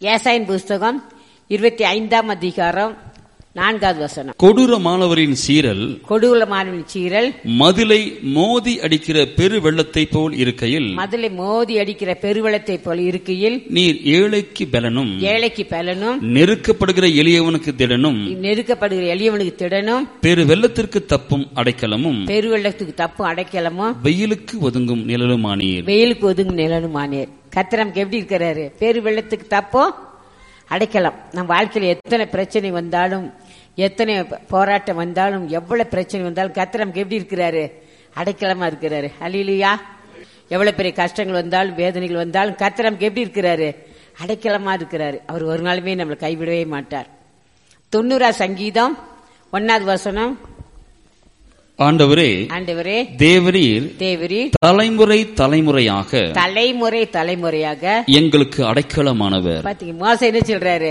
ஏசாயின் புஸ்தகம் இருபத்தி ஐந்தாம் அதிகாரம் நான்காவது வசனம் கொடூரமானவரின் சீரல் கொடூரமான சீரல் மதிலை மோதி அடிக்கிற பெரு வெள்ளத்தை போல் இருக்கையில் மதுளை மோதி அடிக்கிற பெருவெள்ளத்தை போல இருக்கையில் நீர் ஏழைக்கு பலனும் ஏழைக்கு பலனும் நெருக்கப்படுகிற எளியவனுக்கு திடனும் நெருக்கப்படுகிற எளியவனுக்கு திடனும் பெரு வெள்ளத்திற்கு தப்பும் அடைக்கலமும் பெருவெள்ளத்துக்கு தப்பும் அடைக்கலமும் வெயிலுக்கு ஒதுங்கும் நிழலுமானீர் வெயிலுக்கு ஒதுங்கும் நிலனுமானேர் கர்த்தர் நமக்கு எப்படி இருக்கிறாரு பேரு வெள்ளத்துக்கு தப்போ அடைக்கலாம் நம்ம வாழ்க்கையில எத்தனை பிரச்சனை வந்தாலும் எத்தனை போராட்டம் வந்தாலும் எவ்வளவு பிரச்சனை வந்தாலும் கர்த்தர் நமக்கு எப்படி இருக்கிறாரு அடைக்கலமா இருக்கிறாரு அலிலியா எவ்வளவு பெரிய கஷ்டங்கள் வந்தாலும் வேதனைகள் வந்தாலும் கர்த்தர் நமக்கு எப்படி இருக்கிறாரு அடைக்கலமா இருக்கிறாரு அவர் ஒரு நாளுமே நம்மளை கைவிடவே மாட்டார் தொண்ணூறா சங்கீதம் ஒன்னாவது வசனம் ஆண்டவரே ஆண்டவரே தேவரீர் தேவரி தலைமுறை தலைமுறையாக தலைமுறை தலைமுறையாக எங்களுக்கு அடைக்கலமானவர் பாத்தீங்க மோசம் என்ன சொல்றாரு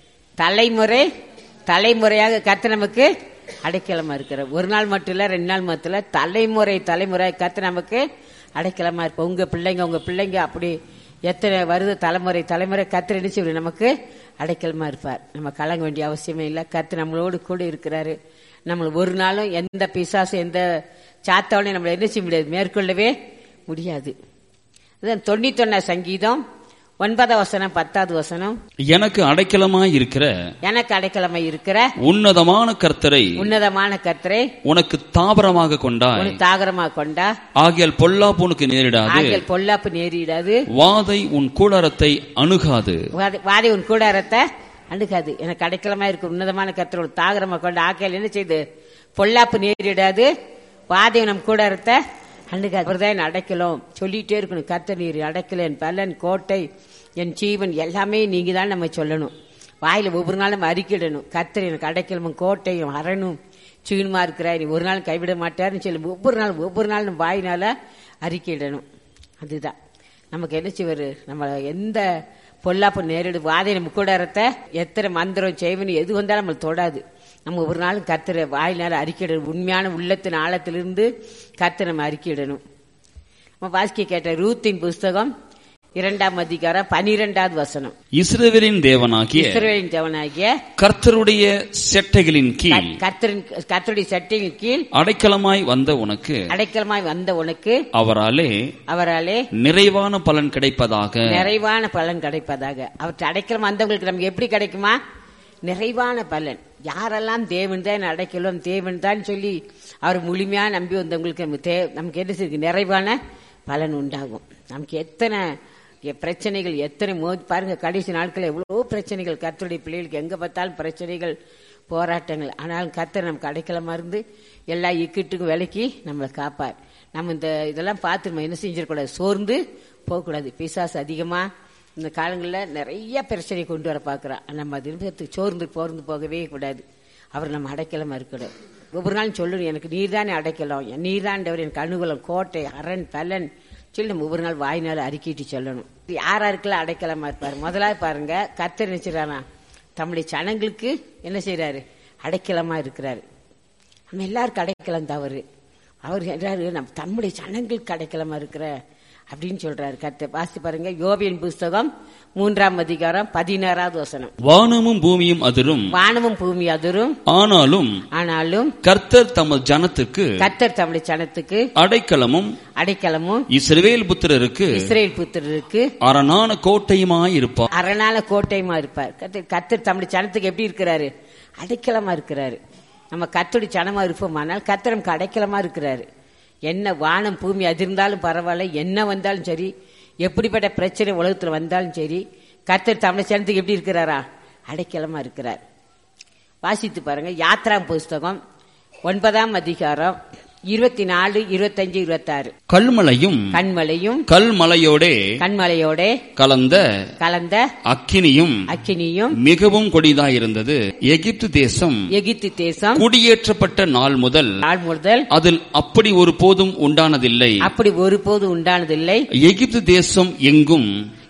தலைமுறை தலைமுறையாக கர்த்தர் நமக்கு அடைக்கலமா இருக்கிறார் ஒரு நாள் மட்டும் இல்ல ரெண்டு நாள் மட்டும் இல்ல தலைமுறை தலைமுறை கர்த்தர் நமக்கு அடைக்கலமா இருப்ப உங்க பிள்ளைங்க உங்க பிள்ளைங்க அப்படி எத்தனை வருது தலைமுறை தலைமுறை கர்த்தர் என்ன செய்வாரு நமக்கு அடைக்கலமா இருப்பார் நம்ம கலங்க வேண்டிய அவசியமே இல்லை கர்த்தர் நம்மளோடு கூட இருக்கிறாரு நம்மள ஒரு நாளும் எந்த பிசாசும் எந்த சாத்தாவளையும் நம்மளை என்ன செய்ய முடியாது மேற்கொள்ளவே முடியாது அதான் தொண்ணூத்தொன்னா சங்கீதம் ஒன்பதாம் வசனம் பத்தாவது வசனம் எனக்கு அடைக்கலமாய் இருக்கிற எனக்கு அடைக்கலமை இருக்கிற உன்னதமான கர்த்தரை உன்னதமான கர்த்தரை உனக்கு தாபரமாக கொண்டாய் உனக்கு தாகரமா கொண்டா ஆகியால் பொல்லாப்பு உனக்கு நேரிடாது ஆகியல் பொல்லாப்பு நேரிடாது வாதை உன் கூடாரத்தை அணுகாது வாதை- வாதை உன் கூடாரத்தை அணுகாது எனக்கு அடைக்கலமா இருக்கு உன்னதமான கர்த்தரோட தாகரமா கொண்ட ஆக்கையில் என்ன செய்து பொல்லாப்பு நேரிடாது வாதை நம் கூடாரத்தை அணுகாது அவர்தான் என்னை அடைக்கலம் சொல்லிட்டே இருக்கணும் கர்த்தர் நீர் அடைக்கல என் பலன் கோட்டை என் ஜீவன் எல்லாமே நீங்க தான் நம்ம சொல்லணும் வாயில ஒவ்வொரு நாளும் நம்ம அறிக்கிடணும் கர்த்தர் எனக்கு அடைக்கலமும் கோட்டையும் அரணும் சீனுமா இருக்கிறார் நீ ஒரு நாள் கைவிட மாட்டாருன்னு சொல்லி ஒவ்வொரு நாள் ஒவ்வொரு நாள் நம்ம வாயினால அறிக்கையிடணும் அதுதான் நமக்கு என்ன செய்வாரு நம்ம எந்த பொல்லாப்பு நேரிடு வாதை நம்ம கூடாரத்தை எத்தனை மந்திரம் செய்வனு எது வந்தாலும் நம்மளை தொடாது நம்ம ஒரு நாளும் கத்துற வாயினால அறிக்கையிடணும் உண்மையான உள்ளத்தின் ஆழத்திலிருந்து கத்து நம்ம அறிக்கையிடணும் நம்ம வாசிக்க கேட்ட ரூத்தின் புஸ்தகம் இரண்டாம் அதிகாரம் பனிரெண்டாவது வசனம் இஸ்ரவேலின் தேவனாகிய இஸ்ரவேலின் தேவனாகிய கர்த்தருடைய செட்டைகளின் கீழ் கர்த்தரின் கர்த்தருடைய சட்டையின் கீழ் அடைக்கலமாய் வந்த உனக்கு அடைக்கலமாய் வந்த உனக்கு அவராலே அவராலே நிறைவான பலன் கிடைப்பதாக நிறைவான பலன் கிடைப்பதாக அவற்றை அடைக்கலம் வந்தவங்களுக்கு நமக்கு எப்படி கிடைக்குமா நிறைவான பலன் யாரெல்லாம் தேவன் தான் அடைக்கலம் தேவன் தான் சொல்லி அவர் முழுமையா நம்பி வந்தவங்களுக்கு நமக்கு தே நமக்கு என்ன செய்யுது நிறைவான பலன் உண்டாகும் நமக்கு எத்தனை எ- பிரச்சனைகள் எத்தனை மோதி பாருங்க கடைசி நாட்கள் எவ்வளவோ பிரச்சனைகள் கர்த்தருடைய பிள்ளைகளுக்கு எங்க பார்த்தாலும் பிரச்சனைகள் போராட்டங்கள் ஆனாலும் கர்த்தர் நமக்கு அடைக்கலமா இருந்து எல்லா இக்கட்டுக்கும் விலக்கி நம்மளை காப்பார் நம்ம இந்த இதெல்லாம் பார்த்து நம்ம என்ன செஞ்சிடக்கூடாது சோர்ந்து போகக்கூடாது பிசாசு அதிகமா இந்த காலங்களில் நிறைய பிரச்சனை கொண்டு வர பார்க்குறான் நம்ம அது சோர்ந்து போர்ந்து போகவே கூடாது அவர் நம்ம அடைக்கலமா இருக்கக்கூடாது ஒவ்வொரு நாளும் சொல்லணும் எனக்கு நீர் தானே அடைக்கலாம் நீர் தான் எனக்கு அனுகூலம் கோட்டை அரண் பலன் சொல்லி நம்ம ஒவ்வொரு நாள் வாய்நாள் அறிக்கிட்டு சொல்லணும் யார் யாருக்கெல்லாம் அடைக்கலமா இருப்பாரு முதலாவது பாருங்க கர்த்தர் நினைச்சிடறானா தம்முடைய சனங்களுக்கு என்ன செய்றாரு அடைக்கலமா இருக்கிறாரு நம்ம எல்லாருக்கும் அடைக்கலம் தவறு அவர் சொல்றாரு நம்ம தம்முடைய சனங்களுக்கு அடைக்கலமா இருக்கிற அப்படின்னு சொல்றாரு கர்த்தர் வாசி பாருங்க யோபியின் புஸ்தகம் மூன்றாம் அதிகாரம் பதினாறாவது வசனம் வானமும் பூமியும் அதிரும் வானமும் பூமி அதிரும் ஆனாலும் ஆனாலும் கர்த்தர் தமது ஜனத்துக்கு கர்த்தர் தம்முடைய சனத்துக்கு அடைக்கலமும் அடைக்கலமும் இஸ்ரவேல் புத்திரருக்கு இஸ்ரேல் புத்திரருக்கு அரணான கோட்டையுமாயிருப்பார் அரணால கோட்டையுமா இருப்பார் கர்த்தர் கர்த்தர் தம்முடைய சனத்துக்கு எப்படி இருக்கிறாரு அடைக்கலமா இருக்கிறாரு நம்ம கர்த்தருடைய சனமா இருப்போமானால் கர்த்தர் நமக்கு அடைக்கலமா இருக்கிறாரு என்ன வானம் பூமி அதிர்ந்தாலும் பரவாயில்ல என்ன வந்தாலும் சரி எப்படிப்பட்ட பிரச்சனை உலகத்துல வந்தாலும் சரி கர்த்தர் தமிழ் சனத்துக்கு எப்படி இருக்கிறாரா அடைக்கலமா இருக்கிறார் வாசித்து பாருங்க யாத்ரா புஸ்தகம் ஒன்பதாம் அதிகாரம் இருபத்தி நாலு இருபத்தஞ்சு இருபத்தாறு கல்மலையும் கண்மலையும் கல்மலையோடே கண்மலையோட கலந்த கலந்த அக்கினியும் அக்கினியும் மிகவும் கொடிதாயிருந்தது எகிப்து தேசம் எகிப்து தேசம் குடியேற்றப்பட்ட நாள் முதல் நாள் முதல் அதில் அப்படி ஒரு போதும் உண்டானதில்லை அப்படி ஒருபோது உண்டானதில்லை எகிப்து தேசம் எங்கும்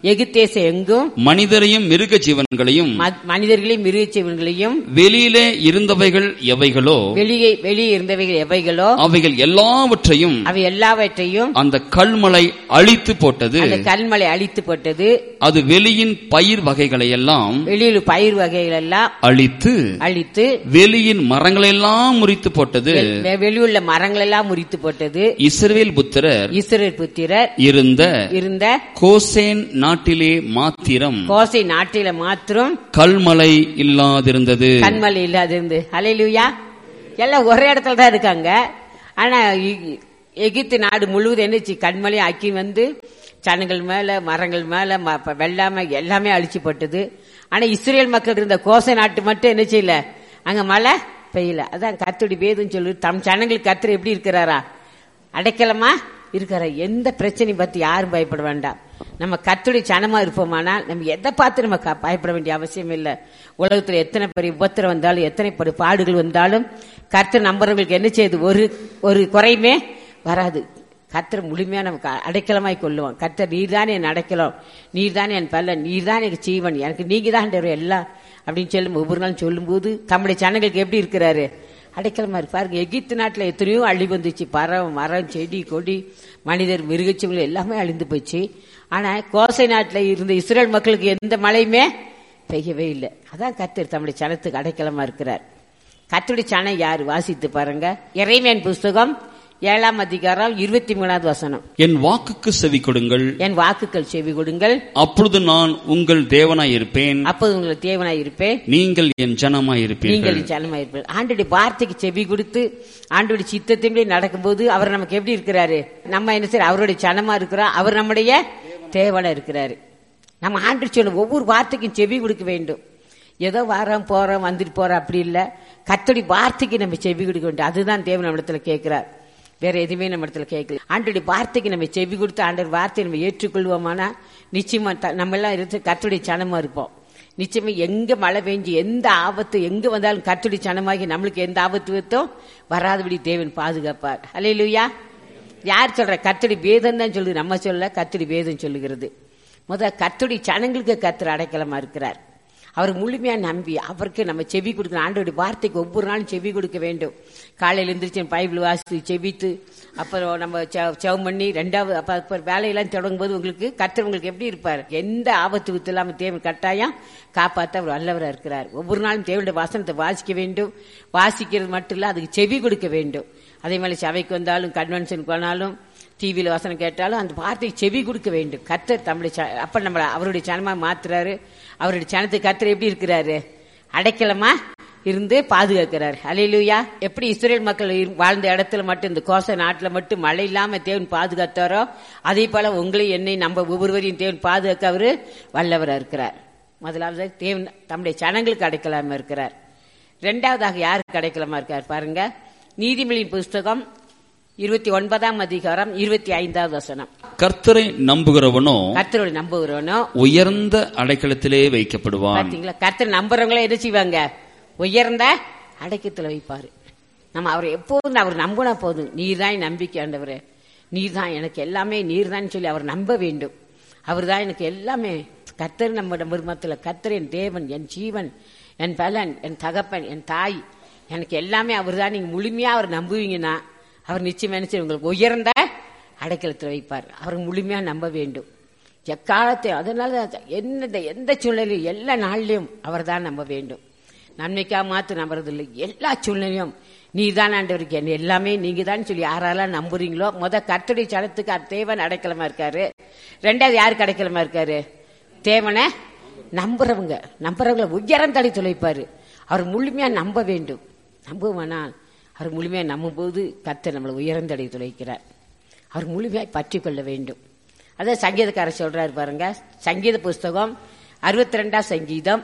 எகித்தேசம் எங்கும் மனிதரையும் மிருக ஜீவன்களையும் ம- மனிதர்களையும் மிருகச்சீவன்களையும் வெளியிலே இருந்தவைகள் எவைகளோ வெளியே வெளியே இருந்தவைகள் எவைகளோ அவைகள் எல்லாவற்றையும் அவை எல்லாவற்றையும் அந்த கல்மலை அழித்து போட்டது அந்த கல்மலை அழித்து போட்டது அது வெளியின் பயிர் வகைகளை எல்லாம் வெளியில் பயிர் வகைகள் எல்லாம் அழித்து அழித்து வெளியின் மரங்களெல்லாம் முறித்து போட்டது வெ- வெளியுள்ள மரங்கள் எல்லாம் முறித்து போட்டது இஸ்ரவேல் புத்திரர் இஸ்ரேல் புத்திரர் இருந்த இருந்த கோசேன் நாட்டிலே மாத்திரம் கோசை நாட்டில மாத்திரம் கல்மலை இல்லாதிருந்தது கண்மலை இல்லாது இருந்து ஹalleluya எல்லாம் ஒரே இடத்துல தான் இருக்காங்க ஆனா எ- எகிப்து நாடு முழுவதும் என்னச்சு கண்மலை ஆக்கி வந்து சனங்கள் மேல மரங்கள் மேல ம- ப- வெள்ளாமை எல்லாமே அழிச்சு போட்டது ஆனா இஸ்ரேல் மக்கள் இருந்த கோசை நாட்டு மட்டும் என்ன செய்யல அங்க மழை பெய்யல அதான் கத்துடி வேதுன்னு சொல்லி தம் ஜனங்களுக்கு கத்துரு எப்படி இருக்கிறாரா அடைக்கலமா இருக்கிற எந்த பிரச்சனையும் பத்தி யாரும் பயப்பட வேண்டாம் நம்ம கத்துடி சனமா இருப்போமானால் நம்ம எதை பார்த்து நம்ம க- பயப்பட வேண்டிய அவசியம் இல்லை உலகத்துல எத்தனை பெரிய உபத்திரம் வந்தாலும் எத்தனை பெரிய பாடுகள் வந்தாலும் கர்த்தர் நம்புறவங்களுக்கு என்ன செய்யுது ஒரு ஒரு குறையுமே வராது கர்த்தர் முழுமையா நமக்கு அடைக்கலமாய் கொள்ளுவோம் கர்த்தர் நீர்தானே என் அடைக்கலம் நீர்தானே என் பல்லன் நீர்தான் எனக்கு ஜீவன் எனக்கு நீங்க தான் எல்லாம் அப்படின்னு சொல்லும் ஒவ்வொரு நாளும் சொல்லும்போது தம்முடைய சனங்களுக்கு எப்படி இருக்கிறாரு அடைக்கலமா இருக்கு பாருங்க எகிப்து நாட்டுல எத்தனையோ அழி வந்துச்சு பறவை மரம் செடி கொடி மனிதர் மிருகச்சீவங்கள் எல்லாமே அழிந்து போச்சு ஆனா கோசை நாட்டுல இருந்த இஸ்ரேல் மக்களுக்கு எந்த மழையுமே பெய்யவே இல்லை அதான் கத்தர் தம்முடைய சனத்துக்கு அடைக்கலமா இருக்கிறார் கத்துடைய சனம் யாரு வாசித்து பாருங்க இறைமையன் புஸ்தகம் ஏழாம் அதிகாரம் இருபத்தி மூணாவது வசனம் என் வாக்குக்கு செவி கொடுங்கள் என் வாக்குகள் செவி கொடுங்கள் அப்பொழுது நான் உங்கள் தேவனாய் இருப்பேன் அப்போது உங்களுக்கு தேவனாய் இருப்பேன் நீங்கள் என் ஜனமாய் நீங்கள் இருப்பீர்கள் ஜனமாயிருப்பீர்கள் ஆண்டுடைய வார்த்தைக்கு செவி கொடுத்து ஆண்டுடைய சித்தத்தின்படி நடக்கும்போது அவர் நமக்கு எப்படி இருக்கிறாரு நம்ம என்ன செய்ய அவருடைய சனமா இருக்கிறோம் அவர் நம்முடைய தேவனா இருக்கிறாரு நம்ம ஆண்டு சொல்லும் ஒவ்வொரு வார்த்தைக்கும் செவி கொடுக்க வேண்டும் ஏதோ வாரம் போறோம் வந்துட்டு போறோம் அப்படி இல்ல கத்தடி வார்த்தைக்கு நம்ம செவி கொடுக்க வேண்டும் அதுதான் தேவன் நம்மிடத்துல கேட்கிறார் வேற எதுவுமே நம்ம இடத்துல கேட்கல ஆண்டுடைய வார்த்தைக்கு நம்ம செவி கொடுத்து ஆண்டவர் வார்த்தையை நம்ம ஏற்றுக்கொள்வோமானா நிச்சயமா த- நம்ம எல்லாம் இருந்து கத்துடைய சனமா இருப்போம் நிச்சயமா எங்க மழை பெஞ்சு எந்த ஆபத்து எங்க வந்தாலும் கத்துடி சனமாகி நம்மளுக்கு எந்த ஆபத்து வத்தோ வராதபடி தேவன் பாதுகாப்பார் ஹalleluya யார் சொல்ற கத்துடி வேதம் தான் சொல்லுது நம்ம சொல்ல கத்துடி வேதம் சொல்லுகிறது முத கத்துடி சனங்களுக்கு கத்தர் அடைக்கலமா இருக்கிறார் அவர் முழுமையா நம்பி அவருக்கு நம்ம செவி கொடுக்கணும் ஆண்டோடைய வார்த்தைக்கு ஒவ்வொரு நாளும் செவி கொடுக்க வேண்டும் காலையில எந்திரிச்சு பைபிள் வாசித்து செபித்து அப்புறம் நம்ம செவ- செவம் பண்ணி ரெண்டாவது அப்ப அப்ப வேலையெல்லாம் தொடங்கும் போது உங்களுக்கு கர்த்தர் உங்களுக்கு எப்படி இருப்பார் எந்த ஆபத்து வித்து இல்லாம தேவன் கட்டாயம் காப்பாத்த அவர் வல்லவரா இருக்கிறார் ஒவ்வொரு நாளும் தேவனுடைய வசனத்தை வாசிக்க வேண்டும் வாசிக்கிறது மட்டும் இல்ல அதுக்கு செவி கொடுக்க வேண்டும் அதே மாதிரி சபைக்கு வந்தாலும் கன்வென்ஷனுக்கு போனாலும் டிவியில வசனம் கேட்டாலும் அந்த வார்த்தைக்கு செவி கொடுக்க வேண்டும் கர்த்தர் தம்முடைய ச- அப்ப நம்மள அவருடைய சனமா மாத்துறாரு அவருடைய சனத்துக்கு கர்த்தர் எப்படி இருக்கிறாரு அடைக்கலமா இருந்து பாதுகாக்கிறார் அலையிலுயா எப்படி இஸ்ரேல் மக்கள் இரு- வாழ்ந்த இடத்துல மட்டும் இந்த கோச நாட்டுல மட்டும் மழை இல்லாம தேவன் பாதுகாத்தாரோ அதே போல உங்களை என்னை நம்ம ஒவ்வொருவரையும் தேவன் பாதுகாக்க அவரு வல்லவரா இருக்கிறார் முதலாவது தேவன் தம்முடைய சனங்களுக்கு அடைக்கலாம இருக்கிறார் ரெண்டாவதாக யாருக்கு அடைக்கலமா இருக்கார் பாருங்க நீதிமொழியின் புஸ்தகம் இருபத்தி ஒன்பதாம் அதிகாரம் இருபத்தி ஐந்தாவது வசனம் கர்த்தரை நம்புகிறவனோ கர்த்தரோட நம்புகிறவனோ உயர்ந்த அடைக்கலத்திலே வைக்கப்படுவான் பாத்தீங்களா கர்த்தர் நம்புறவங்களே என்ன செய்வாங்க உயர்ந்த அடக்கத்துல வைப்பாரு நம்ம அவரை எப்போதும் அவர் நம்பினா போதும் நீர் தான் என் நம்பிக்கை ஆண்டவரே நீர் தான் எனக்கு எல்லாமே நீர் தான் சொல்லி அவர் நம்ப வேண்டும் அவர் தான் எனக்கு எல்லாமே கர்த்தர் நம்ம மருமத்துல கர்த்தர் என் தேவன் என் ஜீவன் என் பலன் என் தகப்பன் என் தாய் எனக்கு எல்லாமே அவர் தான் நீங்க முழுமையா அவர் நம்புவீங்கன்னா அவர் நிச்சயம் என்ன செய்வார்? உங்களுக்கு உயர்ந்த அடைக்கலத்தில் வைப்பார் அவர் முழுமையா நம்ப வேண்டும் எக்காலத்தை அதனால எந்த எந்த சூழ்நிலையும் எல்லா நாள்லயும் அவர் தான் நம்ப வேண்டும் நன்மைக்காக மாத்து நம்புறதில்லை எல்லா சூழ்நிலையும் நீ தான் ஆண்டவருக்கு என்ன எல்லாமே நீங்க தான் சொல்லி யாரெல்லாம் நம்புறீங்களோ முத கர்த்தருடைய சனத்துக்கு அது தேவன் அடைக்கலமா இருக்காரு ரெண்டாவது யாருக்கு அடைக்கலமா இருக்காரு தேவனை நம்புறவங்க நம்புறவங்களை உயரம் தடை துளைப்பாரு அவர் முழுமையா நம்ப வேண்டும் நம்புவானால் அவர் முழுமையா நம்பும்போது கர்த்தர் நம்மளை உயர்ந்தடை துளைக்கிறார் அவர் முழுமையாய் பற்றி கொள்ள வேண்டும் அதான் சங்கீதக்காரர் சொல்றாரு பாருங்க சங்கீத புஸ்தகம் அறுபத்தி ரெண்டாம் சங்கீதம்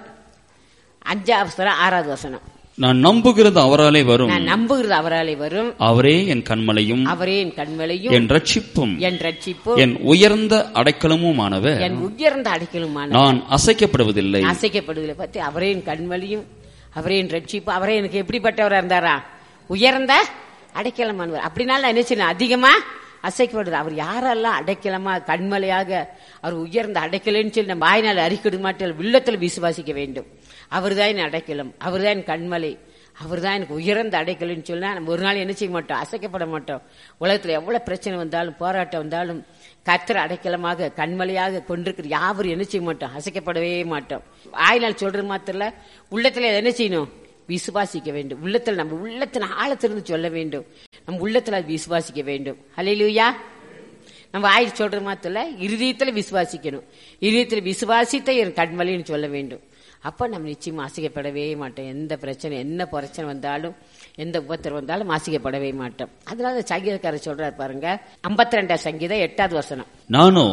அஞ்சாவது வசனம் ஆறாவது வசனம் நான் நம்புகிறது அவராலே வரும் நான் நம்புகிறது அவராலே வரும் அவரே என் கண்மலையும் அவரே என் கண்மலையும் என் ரட்சிப்பும் என் ரட்சிப்பும் என் உயர்ந்த அடைக்கலமுமானவர் என் உயர்ந்த அடைக்கலுமான நான் அசைக்கப்படுவதில்லை அசைக்கப்படுவதில்லை பத்தி அவரே என் கண்மலையும் அவரே என் ரட்சிப்பு அவரே எனக்கு எப்படிப்பட்டவரா இருந்தாரா உயர்ந்த அடைக்கலமானவர் அப்படினால நான் என்ன செய்யணும் அதிகமா அசைக்கப்படுது அவர் யாரெல்லாம் அடைக்கலமா கண்மலையாக அவர் உயர்ந்த அடைக்கலன்னு சொல்லி நம்ம வாய்நாள் அறிக்கிட மாட்டோம் உள்ளத்தில் விசுவாசிக்க வேண்டும் அவர்தான் என் அடைக்கலம் அவர்தான் என் கண்மலை அவர் தான் எனக்கு உயர்ந்த அடைக்கலன்னு சொன்னா நம்ம ஒரு நாள் என்ன செய்ய மாட்டோம் அசைக்கப்பட மாட்டோம் உலகத்துல எவ்வளவு பிரச்சனை வந்தாலும் போராட்டம் வந்தாலும் கத்திர அடைக்கலமாக கண்மலையாக கொண்டிருக்கிற யாவரும் என்ன செய்ய மாட்டோம் அசைக்கப்படவே மாட்டோம் ஆயினால் சொல்றது மாத்திரல உள்ளத்துல என்ன செய்யணும் விசுவாசிக்க வேண்டும் உள்ளத்தில் நம்ம உள்ளத்தின் ஆழத்திலிருந்து சொல்ல வேண்டும் நம்ம உள்ளத்துல அது விசுவாசிக்க வேண்டும் ஹalleluya நம்ம ஆயில் சொல்ற மாத்திர இருதயத்துல விசுவாசிக்கணும் இருதயத்துல விசுவாசித்த என் கண்மலைன்னு சொல்ல வேண்டும் அப்ப நம்ம நிச்சயமா ஆசிக்கப்படவே மாட்டோம் எந்த பிரச்சனை என்ன பிரச்சனை வந்தாலும் எந்த உபத்திரம் வந்தாலும் ஆசிக்கப்படவே மாட்டோம் அதனால சங்கீதக்காரர் சொல்றாரு பாருங்க ஐம்பத்தி ரெண்டாம் சங்கீதம் எட்டாவது வசனம் நானோ